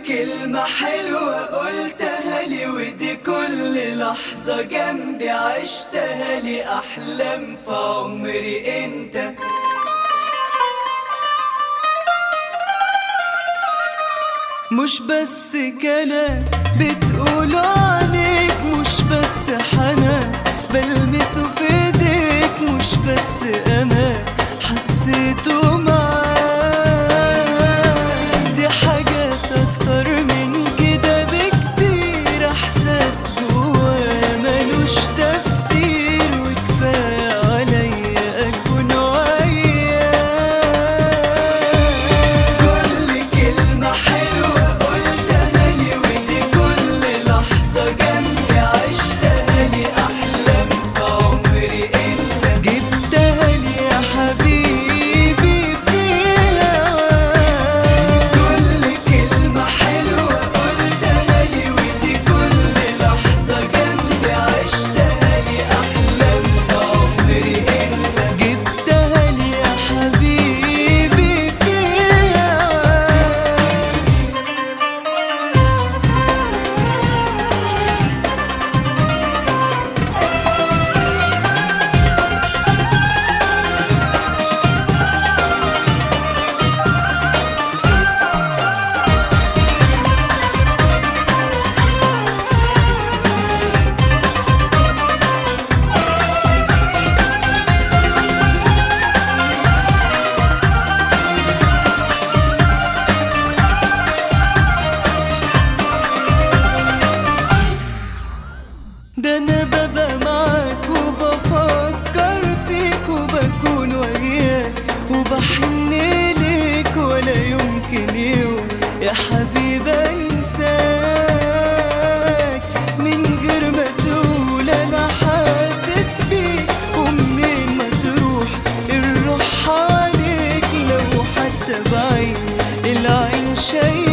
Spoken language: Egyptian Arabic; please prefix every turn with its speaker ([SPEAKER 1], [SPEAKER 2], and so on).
[SPEAKER 1] كلمة حلوة قلتها لي ودي كل لحظة جنبي عشتها لي أحلام في عمري انت مش بس كلام بتقوله عليك مش بس حنان بلمسه في ايديك مش بس امان حسيته معاك دي حاجات اكتر من كده بكتير احساس جوايا ملوش تفسير وكفايه عليا اكون وياك كل كلمة حلوة قلتها لي ودي كل لحظة جنبي عشتها لي أحلام في عمري أنت جبتها لي يا حبيبي في هواك كل كلمة حلوة قلتها لي ودي كل لحظة جنبي عشتها لي أحلام في عمري أنت جبتها لي يا حبيبي في هواك ده انا ببقى معاك وبفكر فيك وبكون وياك وبحن ليك ولا يمكن يوم يا حبيبي انساك من غير ما تقول انا حاسس بيك ومنين ما تروح الروح عليك لو حتى بعيد العين شايف